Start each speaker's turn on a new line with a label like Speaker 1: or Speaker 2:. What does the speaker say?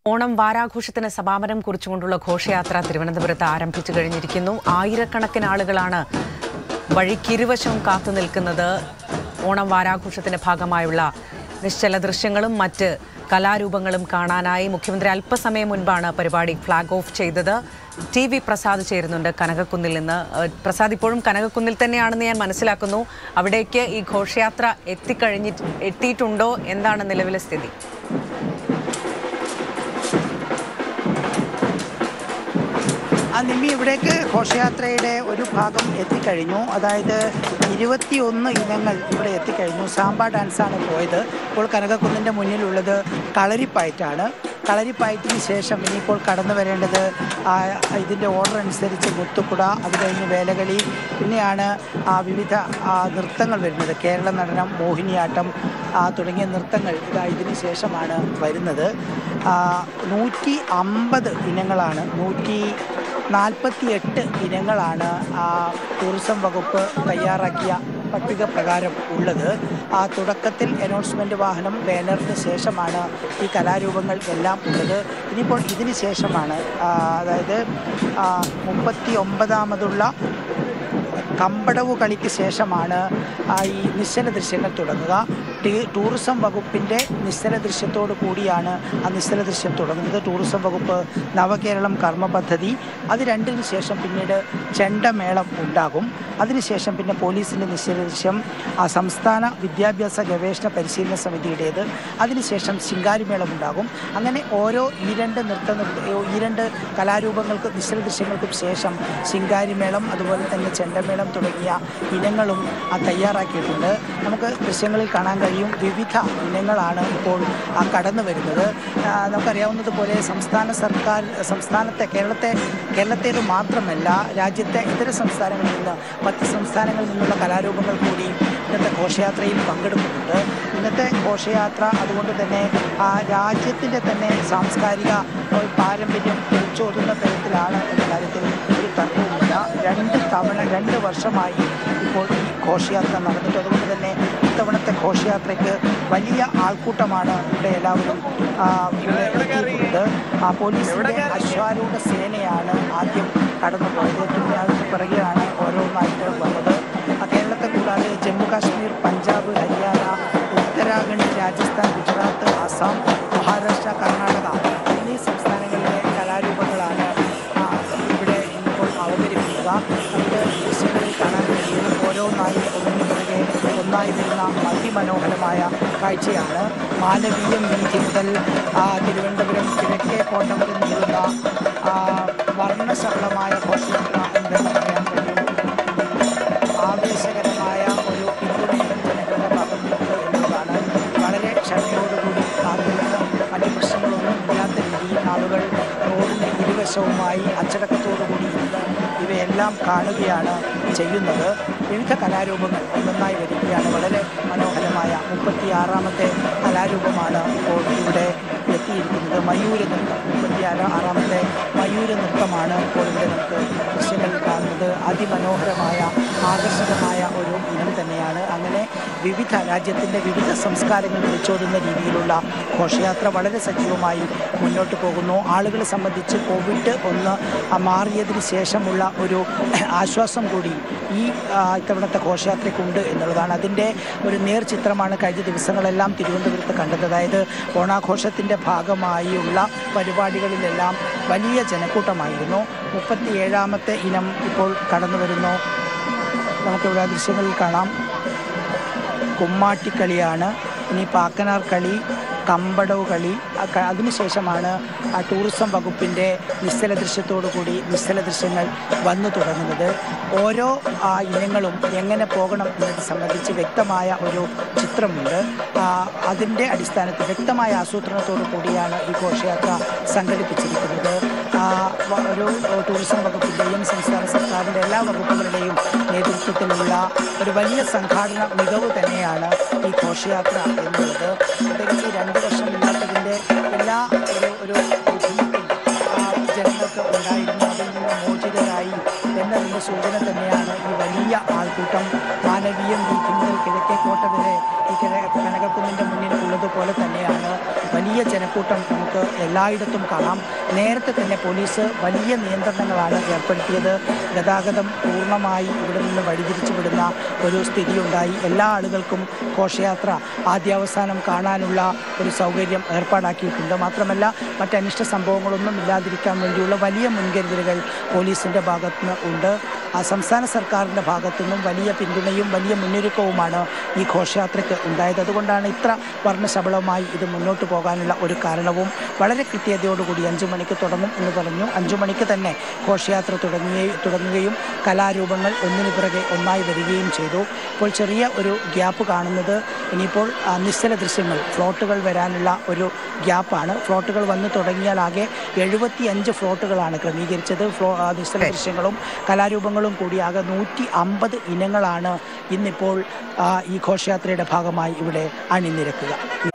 Speaker 1: ഓണം വാരാഘോഷത്തിന് സമാപനം കുറിച്ചുകൊണ്ടുള്ള ഘോഷയാത്ര തിരുവനന്തപുരത്ത് ആരംഭിച്ചു കഴിഞ്ഞിരിക്കുന്നു ആയിരക്കണക്കിന് ആളുകളാണ് വഴിക്കിരുവശവും കാത്തു നിൽക്കുന്നത് ഓണം വാരാഘോഷത്തിന്റെ ഭാഗമായുള്ള നിശ്ചല ദൃശ്യങ്ങളും മറ്റ് കലാരൂപങ്ങളും കാണാനായി മുഖ്യമന്ത്രി അല്പസമയം മുൻപാണ് പരിപാടി ഫ്ലാഗ് ഓഫ് ചെയ്തത് ടി വി പ്രസാദ് ചേരുന്നുണ്ട് കനകക്കുന്നിൽ നിന്ന് ഏഹ് പ്രസാദ് ഇപ്പോഴും കനകക്കുന്നിൽ തന്നെയാണെന്ന് ഞാൻ മനസ്സിലാക്കുന്നു അവിടേക്ക് ഈ ഘോഷയാത്ര എത്തിക്കഴിഞ്ഞി എത്തിയിട്ടുണ്ടോ എന്താണ് നിലവിലെ സ്ഥിതി
Speaker 2: ആ നിമ്മി ഇവിടേക്ക് ഘോഷയാത്രയുടെ ഒരു ഭാഗം എത്തിക്കഴിഞ്ഞു അതായത് ഇരുപത്തിയൊന്ന് ഇനങ്ങൾ ഇവിടെ എത്തിക്കഴിഞ്ഞു സാമ്പ ഡാൻസാണ് പോയത് ഇപ്പോൾ കനകക്കുന്നിൻ്റെ മുന്നിലുള്ളത് കളരിപ്പയറ്റാണ് കളരിപ്പയറ്റിന് ശേഷം ഇനിയിപ്പോൾ കടന്നു വരേണ്ടത് ആ, ഇതിൻ്റെ ഓർഡർ അനുസരിച്ച് മുത്തുക്കുട അത് കഴിഞ്ഞ് വേലകളി പിന്നെയാണ് ആ, വിവിധ ആ, നൃത്തങ്ങൾ വരുന്നത് കേരള നടനം മോഹിനിയാട്ടം ആ, തുടങ്ങിയ നൃത്തങ്ങൾ ഇതാ ഇതിന് ശേഷമാണ് വരുന്നത് നൂറ്റി അമ്പത് ഇനങ്ങളാണ് നൂറ്റി നാൽപ്പത്തി എട്ട് ഇനങ്ങളാണ് ആ ടൂറിസം വകുപ്പ് തയ്യാറാക്കിയ പട്ടിക പ്രകാരം ഉള്ളത് ആ തുടക്കത്തിൽ അനൗൺസ്മെൻറ്റ് വാഹനം ബാനറിന് ശേഷമാണ് ഈ കലാരൂപങ്ങൾ എല്ലാം ഉള്ളത് ഇനിയിപ്പോൾ ഇതിന് ശേഷമാണ് ആ, അതായത് മുപ്പത്തി ഒമ്പതാമതുള്ള കമ്പടവ് കളിക്ക് ശേഷമാണ് ആ, ഈ നിശ്ചല ദൃശ്യങ്ങൾ തുടങ്ങുക ടീ- ടൂറിസം വകുപ്പിൻ്റെ നിശ്ചല ദൃശ്യത്തോട് കൂടിയാണ് ആ നിശ്ചല ദൃശ്യം തുടങ്ങുന്നത് ടൂറിസം വകുപ്പ് നവകേരളം കർമ്മ പദ്ധതി അത് രണ്ടിന് ശേഷം പിന്നീട് ചെണ്ടമേളം ഉണ്ടാകും അതിനുശേഷം പിന്നെ പോലീസിൻ്റെ നിശ്ചല ദൃശ്യം ആ സംസ്ഥാന വിദ്യാഭ്യാസ ഗവേഷണ പരിശീലന സമിതിയുടേത് അതിനുശേഷം ശിങ്കാരിമേളം ഉണ്ടാകും അങ്ങനെ ഓരോ ഈ രണ്ട് നൃത്ത നൃത്ത- ഈ രണ്ട് കലാരൂപങ്ങൾക്ക് നിശ്ചല ദൃശ്യങ്ങൾക്കും ശേഷം ശിങ്കാരിമേളം അതുപോലെ തന്നെ ചെണ്ടമേളം തുടങ്ങിയ ഇനങ്ങളും ആ തയ്യാറാക്കിയിട്ടുണ്ട് നമുക്ക് ദൃശ്യങ്ങളിൽ കാണാൻ കഴിയും വിവിധ ഇനങ്ങളാണ് ഇപ്പോൾ ആ കടന്നു വരുന്നത് ആ, നമുക്കറിയാവുന്നതുപോലെ സംസ്ഥാന സർക്കാർ സംസ്ഥാനത്തെ കേരളത്തെ കേരളത്തേത് മാത്രമല്ല രാജ്യത്തെ ഇതര സംസ്ഥാനങ്ങളിൽ നിന്ന് മറ്റ് സംസ്ഥാനങ്ങളിൽ നിന്നുള്ള കലാരൂപങ്ങൾ കൂടി ഇന്നത്തെ ഘോഷയാത്രയിൽ പങ്കെടുക്കുന്നുണ്ട് ഇന്നത്തെ ഘോഷയാത്ര അതുകൊണ്ട് തന്നെ ആ രാജ്യത്തിൻ്റെ തന്നെ സാംസ്കാരിക ഒരു പാരമ്പര്യം വിളിച്ചോതുന്ന തരത്തിലാണ് എന്ന കാര്യത്തിൽ ഒരു തർക്കവുമില്ല രണ്ട് തവണ രണ്ട് വർഷമായി ഇപ്പോൾ ഈ ഘോഷയാത്ര നടന്നിട്ട് അതുകൊണ്ട് തന്നെ ഇത്തവണത്തെ ഘോഷയാത്രയ്ക്ക് വലിയ ആൾക്കൂട്ടമാണ് ഇവിടെ എല്ലാവരും ആ, ഇവിടെ എത്തിയിട്ടുള്ളത് ആ പോലീസിൻ്റെ അശ്വാരൂഢ സേനയാണ് ആദ്യം കടന്നുപോയത് പിന്നെ അതിന് പിറകെയാണ് ഓരോന്നായിട്ട് വന്നത് ആ, കേരളത്തെ കൂടാതെ ജമ്മു കാശ്മീർ പഞ്ചാബ് ഹരിയാന ഉത്തരാഖണ്ഡ് രാജസ്ഥാൻ ഗുജറാത്ത് ആസാം മഹാരാഷ്ട്ര കർണാടക എന്നീ സംസ്ഥാനങ്ങളിലെ കലാരൂപങ്ങളാണ് ആ, ഇവിടെ ഇന്നിപ്പോൾ അവതരിപ്പിക്കുക നമുക്ക് ദൃശ്യങ്ങളിൽ കാണാൻ കഴിയുന്ന ഓരോന്നായി ഒന്നിനു പിറകെ ഒന്നായി വരുന്ന അതിമനോഹരമായ കാഴ്ചയാണ് മാനവീയം വീതി മുതൽ ആ, തിരുവനന്തപുരം കിഴക്കേ കോട്ട വരെ നീളുന്ന ആ, വർണ്ണശബളമായ ഘോഷയാത്ര എന്ന് തന്നെ പറയാൻ കഴിയും ആവേശകരമായ ഒരു പിന്തുണയും ജനങ്ങളുടെ ഭാഗത്തുനിന്നുണ്ട് എന്നുള്ളതാണ് വളരെ ക്ഷമയോടുകൂടി കാത്തിരുന്ന് മറ്റ് പ്രശ്നങ്ങളൊന്നും ഇല്ലാത്ത രീതിയിൽ ആളുകൾ റോഡിന് ഇരുവശവുമായി അച്ചടക്കത്തോടുകൂടി ഇരുന്ന് ഇവയെല്ലാം കാണുകയാണ് ചെയ്യുന്നത് വിവിധ കലാരൂപങ്ങൾ ഒന്നൊന്നായി വരികയാണ് വളരെ മനോഹരമായ മുപ്പത്തി ആറാമത്തെ കലാരൂപമാണ് ഇപ്പോൾ ഇവിടെ എത്തിയിരിക്കുന്നത് മയൂര നൃത്തം മുപ്പത്തി ആറാമത്തെ മയൂര നൃത്തമാണ് ഇപ്പോൾ ഇവിടെ നമുക്ക് ദൃശ്യങ്ങളിൽ കാണുന്നത് അതിമനോഹരമായ ആകർഷകമായ ഒരു ഇനം തന്നെയാണ് അങ്ങനെ വിവിധ രാജ്യത്തിൻ്റെ വിവിധ സംസ്കാരങ്ങൾ വിളിച്ചോതുന്ന രീതിയിലുള്ള ഘോഷയാത്ര വളരെ സജീവമായി മുന്നോട്ട് പോകുന്നു ആളുകളെ സംബന്ധിച്ച് കോവിഡ് ഒന്ന് മാറിയതിന് ശേഷമുള്ള ഒരു ആശ്വാസം കൂടി ഈ ആ, ഇത്തവണത്തെ ഘോഷയാത്രയ്ക്കുണ്ട് എന്നുള്ളതാണ് അതിൻ്റെ ഒരു നേർചിത്രമാണ് കഴിഞ്ഞ ദിവസങ്ങളെല്ലാം തിരുവനന്തപുരത്ത് കണ്ടത് അതായത് ഓണാഘോഷത്തിൻ്റെ ഭാഗമായുള്ള പരിപാടികളിലെല്ലാം വലിയ ജനക്കൂട്ടമായിരുന്നു മുപ്പത്തി ഏഴാമത്തെ ഇനം ഇപ്പോൾ കടന്നു വരുന്നു നമുക്കിവിടെ ആ ദൃശ്യങ്ങളിൽ കാണാം കുമ്മാട്ടിക്കളിയാണ് ഇനി പാക്കനാർ കളി കമ്പടവ് കളി അക്ക- അതിനുശേഷമാണ് ആ ടൂറിസം വകുപ്പിൻ്റെ നിശ്ചല ദൃശ്യത്തോടു കൂടി നിശ്ചല ദൃശ്യങ്ങൾ വന്നു തുടങ്ങുന്നത് ഓരോ ആ, ഇനങ്ങളും എങ്ങനെ പോകണം എന്നത് സംബന്ധിച്ച് വ്യക്തമായ ഒരു ചിത്രമുണ്ട് ആ, അതിൻ്റെ അടിസ്ഥാനത്തിൽ വ്യക്തമായ ആസൂത്രണത്തോടു കൂടിയാണ് ഈ ഘോഷയാത്ര സംഘടിപ്പിച്ചിരിക്കുന്നത് ആ, വ- ഒരു ടൂറിസം വകുപ്പിൻ്റെയും സംസ്ഥാന സർക്കാരിൻ്റെ എല്ലാ വകുപ്പുകളുടെയും നേതൃത്വത്തിലുള്ള ഒരു വലിയ സംഘാടന മികവ് തന്നെയാണ് ഈ ഘോഷയാത്ര എന്നുള്ളത് പ്രത്യേകിച്ച് ഈ രണ്ട് വർഷം ഇല്ലാത്തതിൻ്റെ എല്ലാ ഒരു ഒരു ബുദ്ധിമുട്ടും ആ, ജനങ്ങൾക്ക് ഉണ്ടായിരുന്നു അതിൽ നിന്ന് മോചിതരായി എന്ന എന്നതിൻ്റെ സൂചന തന്നെയാണ് ഈ വലിയ ആൾക്കൂട്ടം മാനവീയം വീഥി മുതൽ കിഴക്കേക്കോട്ട വരെ ഈ കിഴ കനകക്കുന്നിൻ്റെ മുന്നിൽ ഉള്ളതുപോലെ തന്നെയാണ് വലിയ ജനക്കൂട്ടം നമുക്ക് എല്ലായിടത്തും കാണാം നേരത്തെ തന്നെ പോലീസ് വലിയ നിയന്ത്രണങ്ങളാണ് ഏർപ്പെടുത്തിയത് ഗതാഗതം പൂർണ്ണമായി ഇവിടെ നിന്ന് വഴിതിരിച്ചു വിടുന്ന ഒരു സ്ഥിതിയുണ്ടായി എല്ലാ ആളുകൾക്കും ഘോഷയാത്ര ആദ്യാവസാനം കാണാനുള്ള ഒരു സൗകര്യം ഏർപ്പാടാക്കിയിട്ടുണ്ട് മാത്രമല്ല മറ്റ് അനിഷ്ട സംഭവങ്ങളൊന്നും ഇല്ലാതിരിക്കാൻ വേണ്ടിയുള്ള വലിയ മുൻകരുതലുകൾ പോലീസിൻ്റെ ഭാഗത്തുനിന്ന് ഉണ്ട് ആ സംസ്ഥാന സർക്കാരിൻ്റെ ഭാഗത്തുനിന്നും വലിയ പിന്തുണയും വലിയ മുന്നൊരുക്കവുമാണ് ഈ ഘോഷയാത്രയ്ക്ക് ഉണ്ടായത് അതുകൊണ്ടാണ് ഇത്ര വർണ്ണശബളമായി ഇത് മുന്നോട്ട് പോകാനുള്ള ഒരു കാരണവും വളരെ കൃത്യതയോടുകൂടി അഞ്ചു മണിക്ക് തുടങ്ങും എന്ന് പറഞ്ഞു അഞ്ചു മണിക്ക് തന്നെ ഘോഷയാത്ര തുടങ്ങുകയും തുടങ്ങുകയും കലാരൂപങ്ങൾ ഒന്നിനു പിറകെ ഒന്നായി വരികയും ചെയ്തു ഇപ്പോൾ ചെറിയ ഒരു ഗ്യാപ്പ് കാണുന്നത് ഇനിയിപ്പോൾ ആ, നിശ്ചല ദൃശ്യങ്ങൾ ഫ്ലോട്ടുകൾ വരാനുള്ള ഒരു ഗ്യാപ്പാണ് ഫ്ലോട്ടുകൾ വന്നു തുടങ്ങിയാൽ ആകെ എഴുപത്തി അഞ്ച് ഫ്ലോട്ടുകളാണ് ക്രമീകരിച്ചത് ഫ്ലോ ആ, നിശ്ചല ദൃശ്യങ്ങളും കലാരൂപങ്ങളും കൂടി ആകെ നൂറ്റി അമ്പത് ഇനങ്ങളാണ് ഇന്നിപ്പോൾ ആ, ഈ ഘോഷയാത്രയുടെ ഭാഗമായി ഇവിടെ അണിനിരക്കുക